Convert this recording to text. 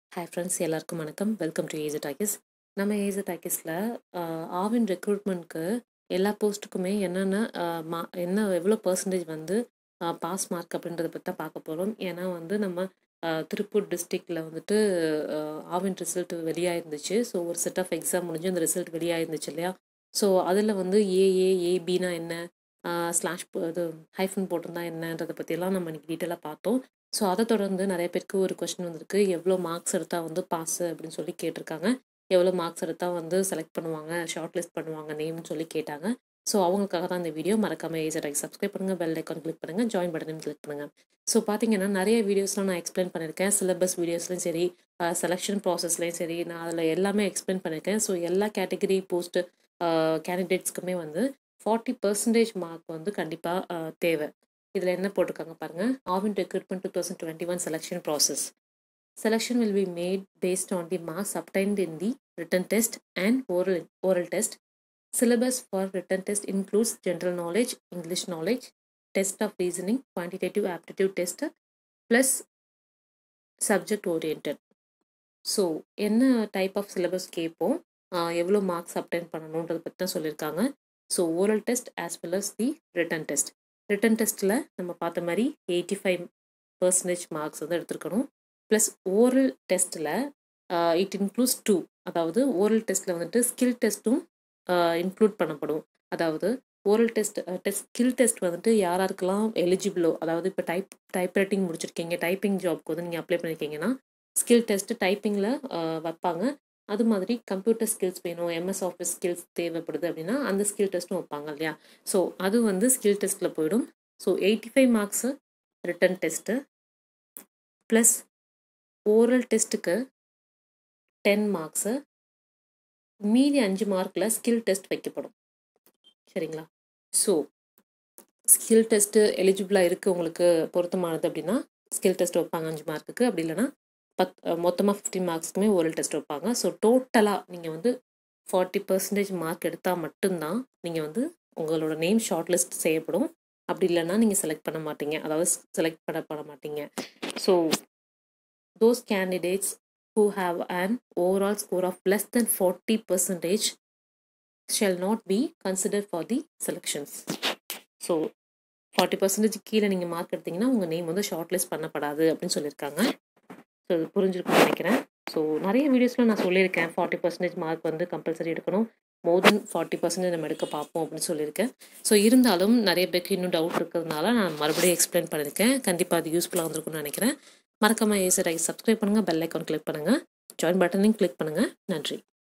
hi friends எல்லாருக்கும் வணக்கம் welcome to age talkies நம்ம ஏஜ் டாக்கிஸில் ஆவின் ரெக்ரூட்மெண்ட்க்கு எல்லா போஸ்ட்டுக்குமே என்னென்ன ஆஹ் மா என்ன எவ்வளோ பர்சன்டேஜ் வந்து பாஸ் மார்க் அப்படின்றத பற்றி தான் பார்க்க போகிறோம் ஏன்னா வந்து நம்ம ஆஹ் திருப்பூர் டிஸ்ட்ரிக்டில் வந்துட்டு ஆஹ் ஆவின் ரிசல்ட் வெளியாயிருந்துச்சு ஸோ ஒரு செட் ஆஃப் எக்ஸாம் முடிஞ்சு அந்த ரிசல்ட் வெளியாயிருந்துச்சு இல்லையா ஸோ அதில் வந்து ஏஏ ஏபினா என்ன ஸ்லாஷ் இது ஹைஃபன் போட்டிருந்தா என்னன்றதை பற்றியெல்லாம் நம்ம இன்னைக்கு டீட்டெயிலாக பார்த்தோம் ஸோ அதை தொடர்ந்து நிறைய பேருக்கு ஒரு கொஸ்டின் வந்திருக்கு எவ்வளோ மார்க்ஸ் எடுத்தால் வந்து பாஸ் அப்படின்னு சொல்லி கேட்டிருக்காங்க எவ்வளோ மார்க்ஸ் எடுத்தால் வந்து செலக்ட் பண்ணுவாங்க ஷார்ட் லிஸ்ட் பண்ணுவாங்க நேம்னு சொல்லி கேட்டாங்க ஸோ அவங்களுக்காக தான் இந்த வீடியோ மறக்காம ஏஜெட் சப்ஸ்கிரைப் பண்ணுங்கள் பெல் ஐக்கான் கிளிக் பண்ணுங்கள் ஜாயின் பட்டனையும் கிளிக் பண்ணுங்கள் ஸோ பார்த்தீங்கன்னா நிறைய வீடியோஸ்லாம் நான் எக்ஸ்பிளைன் பண்ணியிருக்கேன் சிலபஸ் வீடியோஸ்லையும் சரி செலெக்ஷன் ப்ராசஸ்லையும் சரி நான் அதில் எல்லாமே எக்ஸ்பிளைன் பண்ணியிருக்கேன் ஸோ எல்லா கேட்டகரி போஸ்ட் கேண்டிடேட்ஸ்க்குமே வந்து ஃபார்ட்டி பர்சன்டேஜ் மார்க் வந்து கண்டிப்பாக தேவை இதில் என்ன போட்டிருக்காங்க பாருங்கள் Aavin recruitment two thousand twenty one selection process selection will be made based on the marks obtained in the written test and oral oral test syllabus for written test includes general knowledge English knowledge test of reasoning quantitative aptitude test plus subject oriented so என்ன type of syllabus கேட்போம் எவ்வளோ marks obtain பண்ணணுன்றதை பற்றி தான் சொல்லியிருக்காங்க so oral test as well as the written test return டெஸ்ட்டில் நம்ம பார்த்த மாதிரி எயிட்டி ஃபைவ் பர்சன்டேஜ் மார்க்ஸ் வந்து எடுத்துருக்கணும் ப்ளஸ் ஓரல் டெஸ்ட்டில் இட் இன்க்ளூட்ஸ் டூ அதாவது ஓரல் டெஸ்ட்டில் வந்துட்டு ஸ்கில் டெஸ்ட்டும் இன்க்ளூட் பண்ணப்படும் அதாவது oral test test skill test வந்துட்டு யார் யாருக்கெல்லாம் எலிஜிபிளோ அதாவது இப்போ டைப் டைப் ரைட்டிங் முடிச்சிருக்கீங்க டைப்பிங் ஜாப்க்கு வந்து நீங்கள் அப்ளை பண்ணியிருக்கீங்கன்னா ஸ்கில் டெஸ்ட்டு டைப்பிங்கில் வைப்பாங்க அது மாதிரி கம்ப்யூட்டர் ஸ்கில்ஸ் வேணும் எம்எஸ் ஆஃபீஸ் ஸ்கில்ஸ் தேவைப்படுது அப்படின்னா அந்த ஸ்கில் டெஸ்ட்டும் வைப்பாங்க இல்லையா ஸோ அது வந்து ஸ்கில் டெஸ்ட்டில் போயிடும் so eighty five marks written test plus oral டெஸ்ட்டுக்கு டென் மார்க்ஸு மீதி அஞ்சு மார்க்கில் ஸ்கில் டெஸ்ட் வைக்கப்படும் சரிங்களா ஸோ ஸ்கில் டெஸ்ட்டு எலிஜிபிளாக இருக்குது உங்களுக்கு பொருத்தமானது அப்படின்னா ஸ்கில் டெஸ்ட் வைப்பாங்க அஞ்சு மார்க்குக்கு அப்படி இல்லைன்னா பத் மொத்தமாக ஃபிஃப்டின் மார்க்ஸ்க்குமே ஓரல் டெஸ்ட் வைப்பாங்க ஸோ டோட்டலாக நீங்கள் வந்து ஃபார்ட்டி பர்சன்டேஜ் மார்க் எடுத்தால் மட்டும்தான் நீங்கள் வந்து உங்களோட நேம் ஷார்ட் லிஸ்ட் செய்யப்படும் அப்படி இல்லைன்னா நீங்கள் செலக்ட் பண்ண மாட்டீங்க அதாவது செலக்ட் பண்ண பண்ண மாட்டீங்க so those candidates who have an overall score of less than forty percentage shall not be consider for the selections so forty percentage கீழே நீங்கள் மார்க் எடுத்தீங்கன்னா உங்கள் நேம் வந்து ஷார்ட் லிஸ்ட் பண்ணப்படாது அப்படின்னு சொல்லியிருக்காங்க ஸோ இது புரிஞ்சிருக்கும்னு நினைக்கிறேன் ஸோ நிறைய வீடியோஸில் நான் சொல்லியிருக்கேன் ஃபார்ட்டி பர்சன்டேஜ் மார்க் வந்து கம்பல்சரி எடுக்கணும் மோர் தென் ஃபார்ட்டி பர்சன்டேஜ் நம்ம எடுக்க பார்ப்போம் அப்படின்னு சொல்லியிருக்கேன் ஸோ இருந்தாலும் நிறைய பேருக்கு இன்னும் டவுட் இருக்கிறதுனால நான் மறுபடியும் எக்ஸ்பிளைன் பண்ணியிருக்கேன் கண்டிப்பாக அது யூஸ்ஃபுல்லாக இருந்திருக்கும்னு நினைக்கிறேன் மறக்காமல் ஏசர் ஐ சப்ஸ்கிரைப் பண்ணுங்கள் பெல் ஐக்கான் கிளிக் பண்ணுங்கள் ஜாயின் பட்டனையும் கிளிக் பண்ணுங்கள் நன்றி